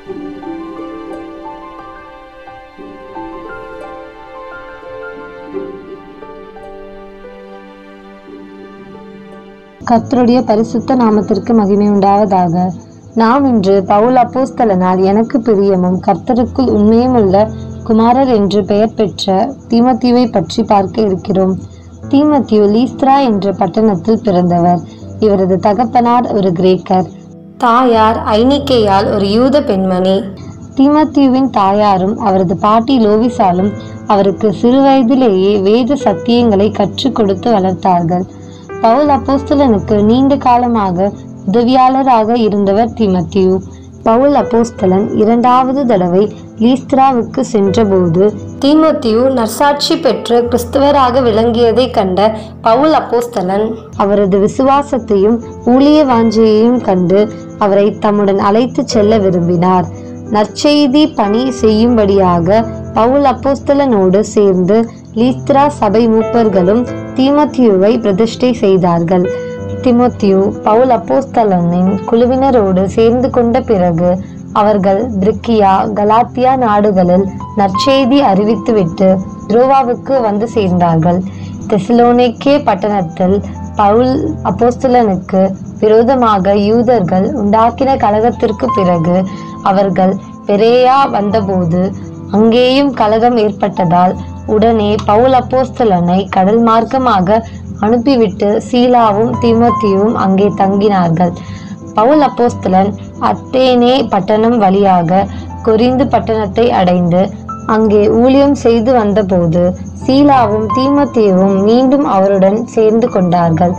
கர்த்தருடைய பரிசுத்த நாமத்திற்கு மகிமை உண்டாவதாக நாம் இன்று பவுல் அப்போஸ்தலனால் எனக்கு பிரியமும் கர்த்தருக்குள் உண்மையுமுள்ள குமாரர் என்று பெயர் பெற்ற தீமத்தியுவை பற்றி பார்க்க இருக்கிறோம் தீமத்தியு லீஸ்த்ரா என்ற பட்டணத்தில் பிறந்தவர் இவரது தகப்பனார் ஒரு கிரேக்கர் தாயார் ஐனிக்கேயால் ஒரு யூத பெண்மணி தீமத்தியுவின் தாயாரும் அவரது பாட்டி லோவிசாலும் அவருக்கு சிறுவயதிலேயே வேத சத்தியங்களை கற்றுக் கொடுத்து வளர்த்தார்கள் பவுல் அப்போஸ்தலனுக்கு நீண்ட காலமாக உதவியாளராக இருந்தவர் தீமத்தியு பவுல் அப்போஸ்தலன் இரண்டாவது தடவை லீஸ்திராவுக்கு சென்றபோது தீமோத்தியு நற்சாட்சி பெற்று கிறிஸ்தவராக விளங்கியதை கண்ட பவுல் அப்போஸ்தலன் அவரது விசுவாசத்தையும் ஊழிய வாஞ்சையையும் கண்டு அவரை தம்முடன் அழைத்து செல்ல விரும்பினார் நற்செய்தி பணி செய்யும்படியாக பவுல் அப்போஸ்தலனோடு சேர்ந்து லீஸ்திரா சபை மூப்பர்களும் தீமோத்தியுவை பிரதிஷ்டை செய்தார்கள் திமோத்தியு பவுல் அப்போஸ்தலனின் குழுவினரோடு சேர்ந்து கொண்ட பிறகு அவர்கள் பிரிக்கியா கலாத்தியா நாடுகளில் நற்செய்தி அறிவித்துவிட்டு த்ரோவாவுக்கு வந்து சேர்ந்தார்கள் தெசலோனிக்கே பட்டணத்தில் பவுல் அப்போஸ்தலனுக்கு விரோதமாக யூதர்கள் உண்டாக்கின கலகத்திற்கு பிறகு அவர்கள் பெரேயா வந்தபோது அங்கேயும் கலகம் ஏற்பட்டதால் உடனே பவுல் அப்போஸ்தலனை கடல் மார்க்கமாக அனுப்பிவிட்டு சீலாவும் தீமோத்தியும் அங்கே தங்கினார்கள் பவுல் அப்போஸ்தலன் அத்தேனே பட்டணம் வழியாக கொரிந்து பட்டணத்தை அடைந்து அங்கே ஊழியம் செய்து வந்தபோது சீலாவும் தீமோத்தேயும் மீண்டும் அவருடன் சேர்ந்து கொண்டார்கள்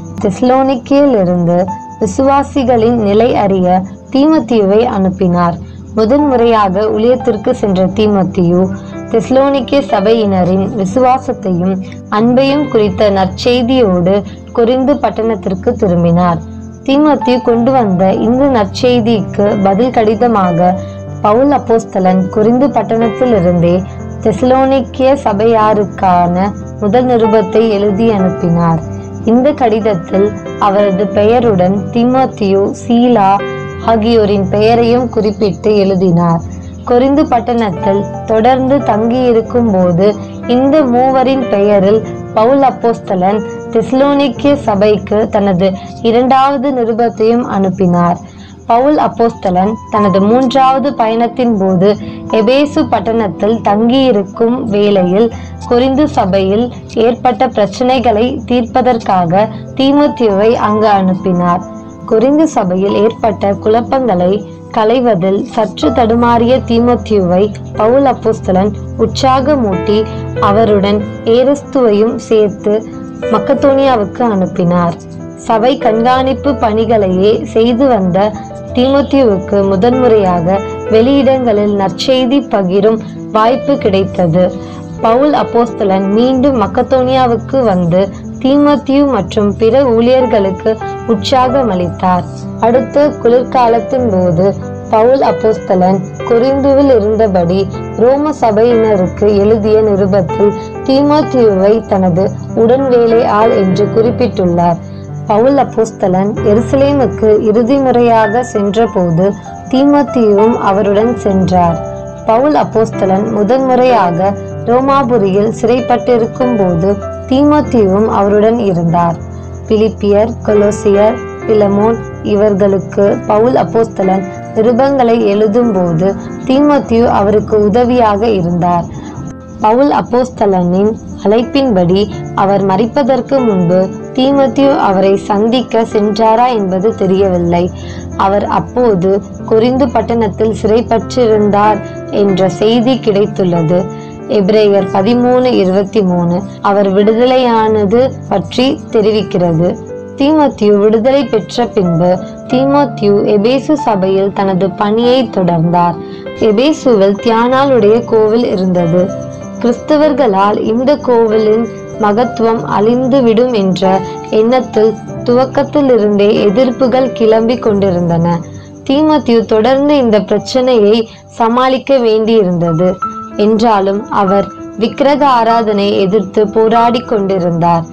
தெஸ்லோனிக்கேலிருந்து விசுவாசிகளின் நிலை அறிய தீமோத்தேயுவை அனுப்பினார் முதன்முறையாக ஊழியத்திற்கு சென்ற தீமோத்தேயு தெஸ்லோனிக்கே சபையினரின் விசுவாசத்தையும் அன்பையும் குறித்த நற்செய்தியோடு கொரிந்து பட்டணத்திற்கு திரும்பினார் தீமோத்தேயு கொண்டு வந்த இந்த நற்செய்திக்கு பதில் கடிதமாக பவுல் அப்போஸ்தலன் கொரிந்து பட்டணத்திலிருந்தே தெசலோனிக்கிய சபையாருக்கான முதல் நிருபத்தை எழுதி அனுப்பினார் இந்த கடிதத்தில் அவரது பெயருடன் தீமோத்தியு சீலா ஆகியோரின் பெயரையும் குறிப்பிட்டு எழுதினார் கொரிந்து பட்டணத்தில் தொடர்ந்து தங்கியிருக்கும் போது இந்த மூவரின் பெயரில் பவுல் அப்போஸ்தலன் தெஸ்லோனிக்கிய சபைக்கு தனது இரண்டாவது நிருபத்தையும் அனுப்பினார் பவுல் அப்போஸ்தலன் தனது மூன்றாவது பயணத்தின் போது எபேசு பட்டணத்தில் தங்கியிருக்கும் வேளையில் கொரிந்து சபையில் ஏற்பட்ட பிரச்சனைகளை தீர்ப்பதற்காக தீமோத்தேயுவை அங்கு அனுப்பினார் கொரிந்து சபையில் ஏற்பட்ட குழப்பங்களை களைவதில் சற்று தடுமாறிய தீமோத்தேயுவை பவுல் அப்போஸ்தலன் உற்சாகமூட்டி அவருடன் ஏரஸ்துவையும் சேர்த்து மக்கத்தோனியாவுக்கு அனுப்பினார் சபை கண்காணிப்பு பணிகளையே செய்து வந்த தீமோத்தேயுவுக்கு முதன்முறையாக வெளியிடங்களில் நற்செய்தி பகிரும் வாய்ப்பு கிடைத்தது பவுல் அப்போஸ்தலன் மீண்டும் மக்கத்தோனியாவுக்கு வந்து தீமோத்தேயு மற்றும் பிற ஊழியர்களுக்கு உற்சாகமளித்தார் அடுத்த குளிர்காலத்தின் போது பவுல் அப்போஸ்தலன் கொரிந்துவில் இருந்தபடி ரோம சபையினருக்கு எழுதிய நிருபத்தில் தீமோத்தேயுவை தனது உடன்வேலை ஆள் என்று குறிப்பிட்டுள்ளார் பவுல் அப்போஸ்தலன் எருசலேமுக்கு இறுதி முறையாக சென்றபோது தீமோத்தேயுவும் அவருடன் சென்றார் பவுல் அப்போஸ்தலன் முதன்முறையாக ரோமாபுரியில் சிறைப்பட்டிருக்கும் போது தீமோத்தேயுவும் அவருடன் இருந்தார் பிலிப்பியர் கொலோசியர் பிலமோன் இவர்களுக்கு பவுல் அப்போஸ்தலன் நிருபங்களை எழுதும்போது தீமோத்தேயு அவருக்கு உதவியாக இருந்தார் பவுல் அப்போஸ்தலனின் அழைப்பின்படி அவர் மறிப்பதற்கு முன்பு தீமோத்தேயு அவரை சந்திக்க சென்றாரா என்பது தெரியவில்லை அவர் அப்போது கொரிந்து பட்டணத்தில் சிறைப்பற்றிருந்தார் என்ற செய்தி கிடைத்துள்ளது எபிரேயர் பதிமூணு இருபத்தி மூணு அவர் விடுதலையானது பற்றி தெரிவிக்கிறது தீமோத்தேயு விடுதலை பெற்ற பின்பு தீமோத்தேயு எபேசு சபையில் தனது பணியை தொடர்ந்தார் எபேசுவில் தியானாளுடைய கோவில் இருந்தது கிறிஸ்தவர்களால் இந்த கோவிலின் மகத்துவம் அழிந்து விடும் என்ற எண்ணத்தில் துவக்கத்திலிருந்தே எதிர்ப்புகள் கிளம்பி கொண்டிருந்தன தீமோத்தேயு தொடர்ந்து இந்த பிரச்சனையை சமாளிக்க வேண்டியிருந்தது என்றாலும் அவர் விக்கிரக ஆராதனை எதிர்த்து போராடி கொண்டிருந்தார்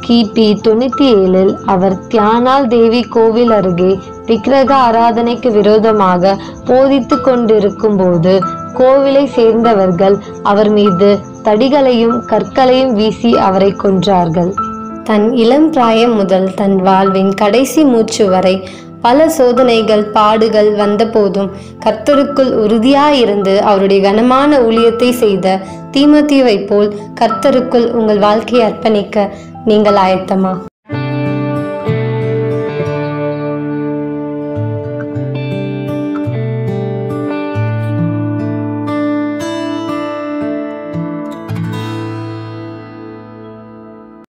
கிபி தொண்ணூத்தி ஏழில் அவர் தியானால் தேவி கோவில் அருகே விக்கிரக ஆராதனைக்கு விரோதமாக போதித்து கொண்டிருக்கும் போது கோவிலை சேர்ந்தவர்கள் அவர் மீது தடிகளையும் கற்களையும் வீசி அவரை கொன்றார்கள் தன் இளம் பிராயம் முதல் தன் வாழ்வின் கடைசி மூச்சு வரை பல சோதனைகள் பாடுகள் வந்தபோதும் கர்த்தருக்குள் உறுதியாயிருந்து அவருடைய கனமான ஊழியத்தை செய்த தீமோத்தேயுவைப் போல் கர்த்தருக்குள் உங்கள் வாழ்க்கையை அர்ப்பணிக்க நீங்கள் ஆயத்தமா